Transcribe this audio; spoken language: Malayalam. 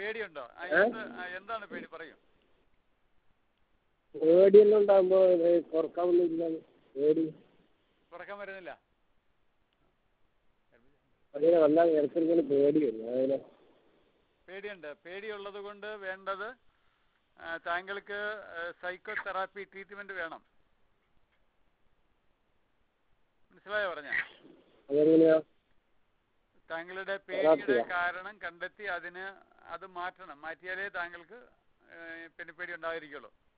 പേടിയുണ്ടോ ആ, ഏ? എന്ത് ആ, എന്താണ് പേടി പറയൂ പേടിയെല്ലാം ഉണ്ടാകുമ്പോ കുറക്കാനൊന്നുമില്ല പേടി തുറക്കാൻ വരുന്നില്ല അങ്ങനെ വല്ല ഇടയ്ക്കിടയ്ക്ക് പേടി വരും അതിനെ പേടിയുണ്ട് പേടിയുള്ളത് കൊണ്ട് വേണ്ടത് ആ, താങ്കൾക്ക് സൈക്കോ തെറാപ്പി ട്രീറ്റ്മെന്റ് വേണം മനസ്സിലായോ പറഞ്ഞ അതെങ്ങനെയാ താങ്കളുടെ പേടിയുടെ തെറാപ്പിയാ? കാരണം കണ്ടെത്തി അതിന് അത് മാറ്റണം മാറ്റിയാലേ താങ്കൾക്ക് ഏ, പിന്നെ പേടി ഉണ്ടായിരിക്കുള്ളൂ